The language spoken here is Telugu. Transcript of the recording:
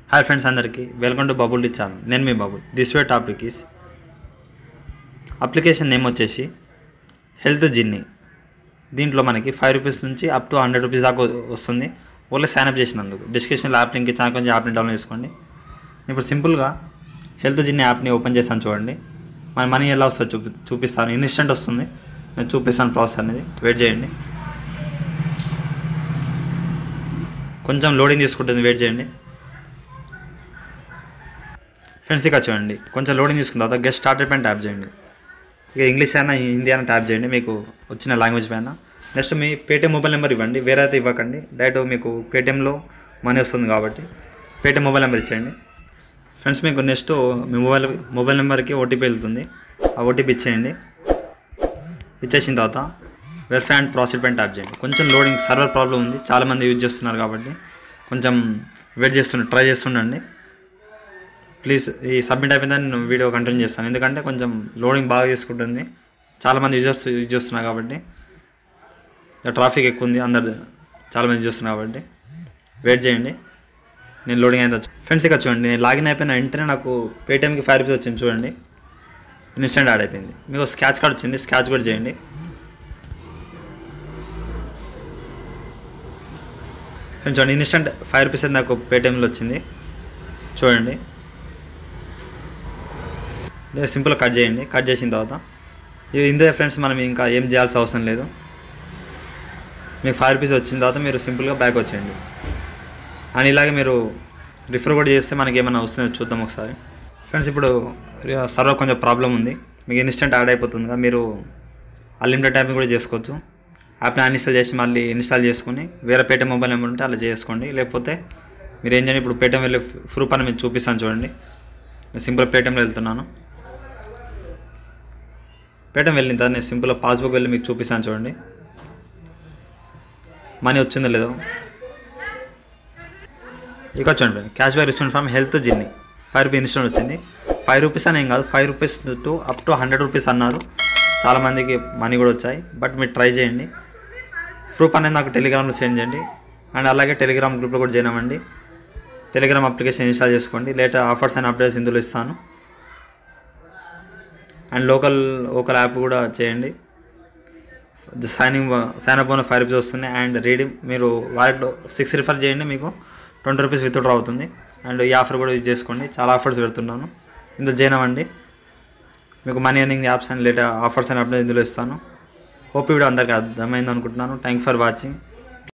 హాయ్ ఫ్రెండ్స్ అందరికీ welcome to bubble D channel నేను మీ bubble this way topic is application name వచ్చేసి హెల్త్ జిన్ని దీంట్లో మనకి ఫైవ్ రూపీస్ నుంచి అప్ టు హండ్రెడ్ రూపీస్ దాకా వస్తుంది ఓన్లీ సైన్అప్ చేసినందుకు డిస్క్రిప్షన్లో యాప్ లింక్ ఇచ్చాను కొంచెం యాప్ని డౌన్లోడ్ చేసుకోండి ఇప్పుడు సింపుల్గా హెల్త్ జిన్ని యాప్ని ఓపెన్ చేస్తాను చూడండి మన మనీ ఎలా వస్తుంది చూపి చూపిస్తాను ఇన్స్టెంట్ వస్తుంది నేను చూపిస్తాను ప్రాసెస్ అనేది వెయిట్ చేయండి కొంచెం లోడింగ్ తీసుకుంటుంది వెయిట్ చేయండి ఫ్రెండ్స్ ఇక చూడండి కొంచెం లోడింగ్ తీసుకున్న తర్వాత గెస్ట్ స్టార్టెడ్ పైన ట్యాప్ చేయండి ఇక ఇంగ్లీష్ అయినా హిందీ అయినా ట్యాప్ చేయండి మీకు వచ్చిన లాంగ్వేజ్ పైన నెక్స్ట్ మీ పేటీఎం మొబైల్ నెంబర్ ఇవ్వండి వేరే అయితే ఇవ్వకండి డైరెక్ట్ మీకు పేటీఎంలో మనీ వస్తుంది కాబట్టి పేటీఎం మొబైల్ నెంబర్ ఇచ్చేయండి ఫ్రెండ్స్ మీకు నెక్స్ట్ మీ మొబైల్ మొబైల్ నెంబర్కి ఓటీపీ వెళ్తుంది ఆ ఓటీపీ ఇచ్చేయండి ఇచ్చేసిన తర్వాత వెరిఫై అండ్ ప్రాసెస్ పైన ట్యాప్ చేయండి కొంచెం లోడింగ్ సర్వర్ ప్రాబ్లం ఉంది చాలామంది యూజ్ చేస్తున్నారు కాబట్టి కొంచెం వెయిట్ చేస్తుండే ట్రై చేస్తుండండి ప్లీజ్ ఈ సబ్మిట్ అయిపోయిందని నేను వీడియో కంటిన్యూ చేస్తాను ఎందుకంటే కొంచెం లోడింగ్ బాగా చేసుకుంటుంది చాలామంది యూజర్స్ యూజ్ చేస్తున్నారు కాబట్టి ట్రాఫిక్ ఎక్కువ ఉంది అందరు చాలామంది యూజ్ చేస్తున్నారు కాబట్టి వెయిట్ చేయండి నేను లోడింగ్ అయితే ఫ్రెండ్స్ ఇక్కడ చూడండి నేను లాగిన్ అయిపోయిన వెంటనే నాకు పేటిఎంకి ఫైవ్ రూపీస్ వచ్చింది చూడండి ఇన్స్టెంట్ యాడ్ అయిపోయింది మీకు స్కాచ్ కార్డ్ వచ్చింది స్కాచ్ కూడా చేయండి ఫ్రెండ్స్ చూడండి ఇన్స్టెంట్ ఫైవ్ రూపీస్ అయితే నాకు పేటిఎంలో వచ్చింది చూడండి ఇదే సింపుల్గా కట్ చేయండి కట్ చేసిన తర్వాత ఇవి ఇందులో ఫ్రెండ్స్ మనం ఇంకా ఏం చేయాల్సిన అవసరం లేదు మీకు ఫైవ్ రూపీస్ వచ్చిన తర్వాత మీరు సింపుల్గా బ్యాక్ వచ్చేయండి అండ్ ఇలాగే మీరు రిఫర్ కూడా చేస్తే మనకి ఏమైనా వస్తుందో చూద్దాం ఒకసారి ఫ్రెండ్స్ ఇప్పుడు సర్వర్ కొంచెం ప్రాబ్లం ఉంది మీకు ఇన్స్టెంట్ యాడ్ అయిపోతుందిగా మీరు అన్లిమిటెడ్ టైపింగ్ కూడా చేసుకోవచ్చు యాప్ని అన్ఇన్స్టాల్ చేసి మళ్ళీ ఇన్స్టాల్ చేసుకుని వేరే పేటీఎం మొబైల్ నెంబర్ ఉంటే అలా చేసుకోండి లేకపోతే మీరు ఏం చేయండి ఇప్పుడు పేటీఎం వెళ్ళి ప్రూఫ్ అని మీకు చూపిస్తాను చూడండి నేను సింపుల్ పేటీఎంలో వెళ్తున్నాను పేటీఎం వెళ్ళిన తర్వాత నేను సింపుల్గా పాస్బుక్ వెళ్ళి మీకు చూపిస్తాను చూడండి మనీ వచ్చిందో లేదో ఇక చూడండి క్యాష్ బ్యాక్ రిస్టౌంట్ from health ginny five rupee instant వచ్చింది ఫైవ్ రూపీస్ అని ఏం కాదు five rupees to up to hundred rupees అన్నారు చాలామందికి మనీ కూడా వచ్చాయి బట్ మీరు ట్రై చేయండి ప్రూఫ్ అనేది నాకు టెలిగ్రామ్లో సెండ్ చేయండి అండ్ అలాగే టెలిగ్రామ్ గ్రూప్లో కూడా జాయిన్ అవ్వండి టెలిగ్రామ్ అప్లికేషన్ ఇన్స్టాల్ చేసుకోండి లేటర్ ఆఫర్స్ అండ్ అప్డేట్స్ ఇందులో ఇస్తాను అండ్ లోకల్ లోకల్ యాప్ కూడా చేయండి signing sign up five rupees వస్తుంది అండ్ రీడింగ్ మీరు వాలెట్లో సిక్స్ రిఫర్ చేయండి మీకు ట్వంటీ రూపీస్ విత్డ్రా అవుతుంది అండ్ ఈ ఆఫర్ కూడా యూజ్ చేసుకోండి చాలా ఆఫర్స్ పెడుతున్నాను ఇందులో జాయిన్ అవ్వండి మీకు money earning apps and later offers and update ఇందులో ఇస్తాను హోప్ వీడియో అందరికీ అర్థమైంది అనుకుంటున్నాను థ్యాంక్ ఫర్ వాచింగ్